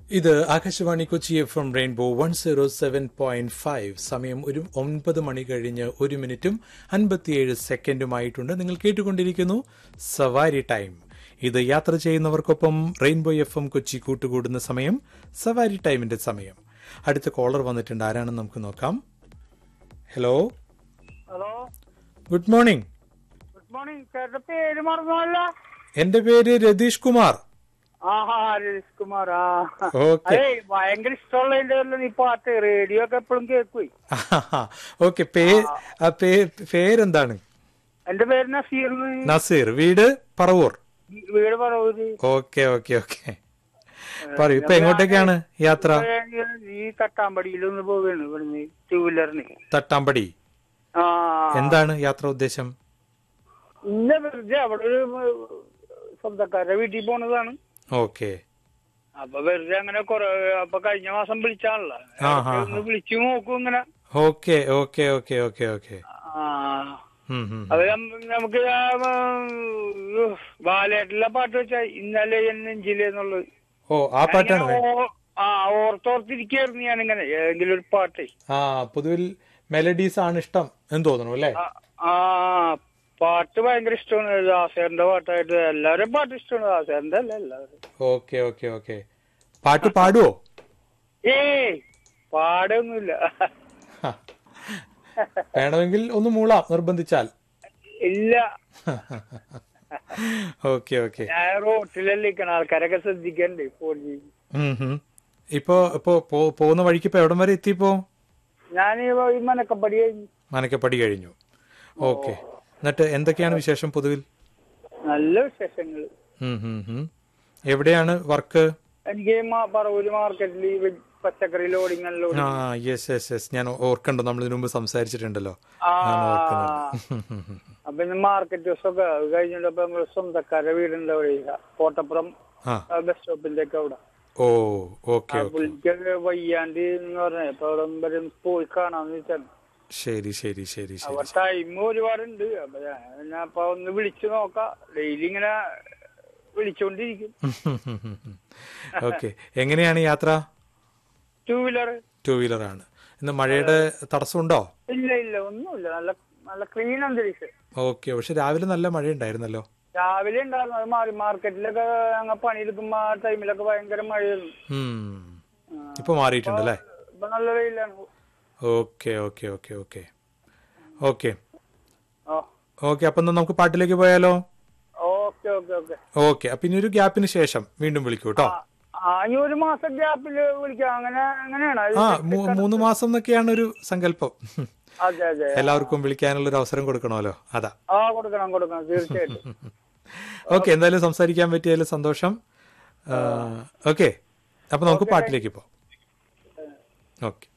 ഇത് Akashvani Kochi F M Rainbow one zero seven point five സമയം ഒരു ഒൻപത് മണി കഴിഞ്ഞ് ഒരു മിനിറ്റും അൻപത്തിയേഴ് സെക്കൻഡുമായിട്ടുണ്ട് നിങ്ങൾ കേട്ടുകൊണ്ടിരിക്കുന്നു സവാരി ടൈം ഇത് യാത്ര ചെയ്യുന്നവർക്കൊപ്പം റെയിൻബോ എഫ് എം കൊച്ചി കൂട്ടുകൂടുന്ന സമയം സവാരി ടൈമിന്റെ സമയം അടുത്ത കോളർ വന്നിട്ടുണ്ട് ആരാണെന്ന് നമുക്ക് നോക്കാം hello hello good morning good morning ചേട്ടന്റെ പേര് മറന്നല്ല എന്റെ പേര് രതീഷ് കുമാർ ആഹാ ഹരീഷ് കുമാർ ആ ഓക്കെ അതെ ഭയങ്കര ഇഷ്ടമുള്ളതിന്റെ പേരിൽ നീ പാട്ട് റേഡിയോ ഒക്കെ എപ്പോഴും കേൾക്കുവേ ഓക്കെ പേ ആ, പേ- പേരെന്താണ് എന്റെ പേര് നസീർ നസീർ വീട് പറവൂർ വീട് പറവൂര് ഓക്കെ ഓക്കെ ഓക്കെ പറയൂ ഇപ്പൊ എങ്ങോട്ടേക്കാണ് യാത്ര ഈ തട്ടാമ്പടിയിൽ ഒന്ന് പോവുകയാണ് ഇവിടുന്ന് ടൂ വീലറിന് തട്ടാമ്പടി ആ എന്താണ് യാത്രാ ഉദ്ദേശം ഇന്ന വെറുതെ അവിടെ ഒരു സ്വന്തക്കാരുടെ വീട്ടിൽ പോണതാണ് ഓക്കെ അപ്പൊ വെറുതെ അങ്ങനെ കൊറേ അപ്പൊ കഴിഞ്ഞ മാസം വിളിച്ചാണല്ലോ ആ, ആ, ഒന്ന് വിളിച്ചു നോക്കും ഇങ്ങനെ okay okay okay okay okay ആ ഉം, ഉം. അത് നം- നമുക്ക് ആ, ഉം, ബാലേട്ടിലെ പാട്ട് വെച്ചാ ഇന്നലെ എൻ നെഞ്ചിലെ എന്നുള്ളത് ഓ ആ പാട്ടാണ് ഇങ്ങനെ ഓ- ആ ഓർത്തോർത്തിരിക്കായിരുന്നു ഞാനിങ്ങനെ ഏതെങ്കിലും ഒരു പാട്ട് ആ പൊതുവിൽ മെലഡീസ് ആണ് ഇഷ്ടം എന്ന് തോന്നുന്നു അല്ലേ ആ, ആ പാട്ട് ഭയങ്കര ഇഷ്ടമാണ് ദാസേറിന്റെ പാട്ടായിട്ട് എല്ലാവരും പാട്ട് ഇഷ്ടമാണ് ദാസേറിന്റെ അല്ല എല്ലാവരും ഓക്കെ ഓക്കെ ഓക്കെ പാട്ട് പാടുവോ ഏയ് പാടൊന്നുമില്ല ഹ. വേണമെങ്കിൽ ഒന്ന് മൂളാം നിർബന്ധിച്ചാൽ ഇല്ല ഓക്കെ ഓക്കെ ഞാൻ റോട്ടിലല്ലേ നിൽക്കണ ആൾക്കാരൊക്കെ ശ്രദ്ധിക്കണ്ടേ ഫോണിൽ ഉം, ഉം. ഇപ്പൊ ഇപ്പൊ പോ- പോകുന്ന വഴിക്ക് ഇപ്പൊ എവിടം വരെ എത്തിപ്പോ ഞാൻ ഈ മനക്കപ്പടി കഴിഞ്ഞു മനക്കപ്പടി കഴിഞ്ഞു ഓക്കെ എന്നിട്ട് എന്തൊക്കെയാണ് വിശേഷം പൊതുവിൽ നല്ല വിശേഷങ്ങള് ഉം, ഉം, ഉം. എവിടെയാണ് വർക്ക് എനിക്ക് മാ- പറവൂര് മാർക്കറ്റിൽ ഈ വെജ് പച്ചക്കറി ലോഡിങ് ലോഡിങ് ആ യെസ് യെസ് യെസ് ഞാൻ ഓർക്കണ്ട് നമ്മൾ ഇതിനു മുമ്പ് സംസാരിച്ചിട്ടുണ്ടല്ലോ ആ ഞാൻ ഓർക്കുന്നുണ്ട് അപ്പൊ ഇന്ന് മാർക്കറ്റ് ദിവസം ഒക്കെ അത് കഴിഞ്ഞിട്ട് അപ്പൊ നമ്മള് സ്വന്തക്കാരുടെ വീടുണ്ട് അവിടെ ഇല്ല. കോട്ടപ്പുറം ആ ആ ബസ് സ്റ്റോപ്പിന്റെ ഒക്കെ അവിടെ ഓ ഓക്കെ ആ ഓക്കെ പുള്ളിക്കൊക്കെ വയ്യാണ്ട് എന്ന് പറഞ്ഞ അപ്പൊ അവിടെ വരെ പോയി കാണാന്ന് വെച്ചാണ് ശരി ശരി ശരി ശരി അപ്പൊ ടൈം ഒരുപാടുണ്ട് അപ്പൊ ഞാൻ അപ്പൊ ഒന്ന് വിളിച്ചു നോക്കാം ഡെയിലി ഇങ്ങനെ വിളിച്ചോണ്ടിരിക്കും ഓക്കെ എങ്ങനെയാണ് യാത്ര ടൂ വീലർ ടൂ വീലർ ആണ് ഇന്ന് മഴയുടെ തടസ്സമുണ്ടോ ഇല്ല ഇല്ല ഒന്നുമില്ല നല്ല നല്ല ക്ലീൻ അന്തരീക്ഷം ഓക്കെ പക്ഷെ രാവിലെ നല്ല മഴയുണ്ടായിരുന്നല്ലോ രാവിലെ ഉണ്ടായിരുന്നു അത് മാറി മാർക്കറ്റിലൊക്കെ ഞങ്ങൾ പണിയെടുക്കുമ്പോ ആ ടൈമിലൊക്കെ ഭയങ്കര മഴയായിരുന്നു ഉം. ഇപ്പൊ മാറിയിട്ടുണ്ട് അല്ലേ ഇപ്പൊ നല്ല വെയിലാണ് okay okay okay okay okay oh okay അപ്പൊ എന്നാ നമുക്ക് പാട്ടിലേക്ക് പോയാലോ ഓക്കെ ഓക്കെ ഓക്കെ ഓക്കെ അപ്പൊ ഇനി ഒരു ഗ്യാപ്പിന് ശേഷം വീണ്ടും വിളിക്കൂ കേട്ടോ ആ ഇനി ഒരു മാസം ഗ്യാപ്പില് വിളിക്കാം അങ്ങനെ അങ്ങനെയാണ് അത് ആ മൂ- മൂന്ന് മാസം എന്നൊക്കെയാണ് ഒരു സങ്കല്പം അതെ അതെ എല്ലാവർക്കും വിളിക്കാനുള്ള ഒരു അവസരം കൊടുക്കണമല്ലോ അതാ ആ കൊടുക്കണം കൊടുക്കണം തീർച്ചയായിട്ടും ഓക്കെ എന്തായാലും സംസാരിക്കാൻ പറ്റിയതിൽ സന്തോഷം ഓക്കെ അപ്പൊ നമുക്ക് പാട്ടിലേക്ക് പോവാം ഓക്കെ